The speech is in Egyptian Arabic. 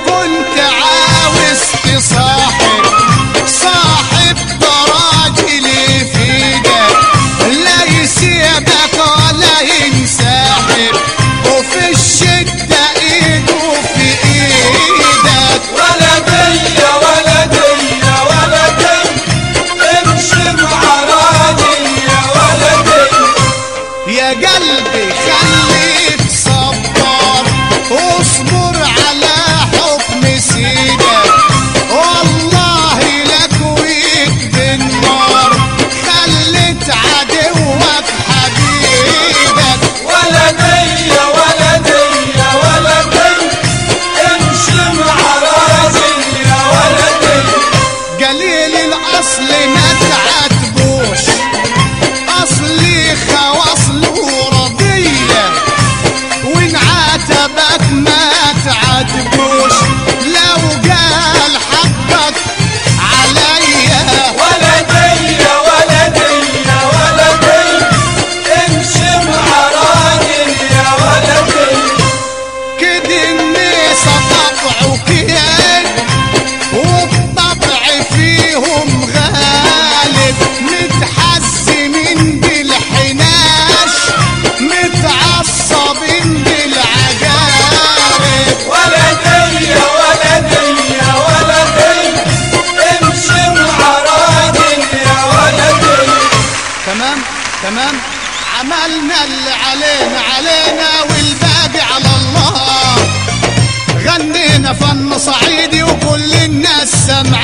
كنت عاوز تصاحب صاحب راجل يفيدك لا يسيبك ولا ينسحب وفي الشدة ايده في ايدك ولدي ولدي ولدي امشي مع راجل يا ولدي يا قلبي خليك صبر واصبر على حكم سيدك والله لك ويك بالنار خلت عدوك حبيبك ولدي ولدي ولدي امشي مع راجل يا ولدي قليل الاصل ما تعاتبوش اصلي خواصله رضيه وان عاتبك ما تعاتبوش لو قال حقك عليا ولدي ولدي ولدي امشي مع راجل يا ولدي كده الناس طبعه كيان والطبع فيهم غالب متحزمين بالحناش متعصبين بالعجارب ولدي ولدي ولدي امشي مع راجل يا ولدي تمام تمام عملنا اللي علينا علينا والباقي على الله غنينا فن صعيدي وكل الناس سمع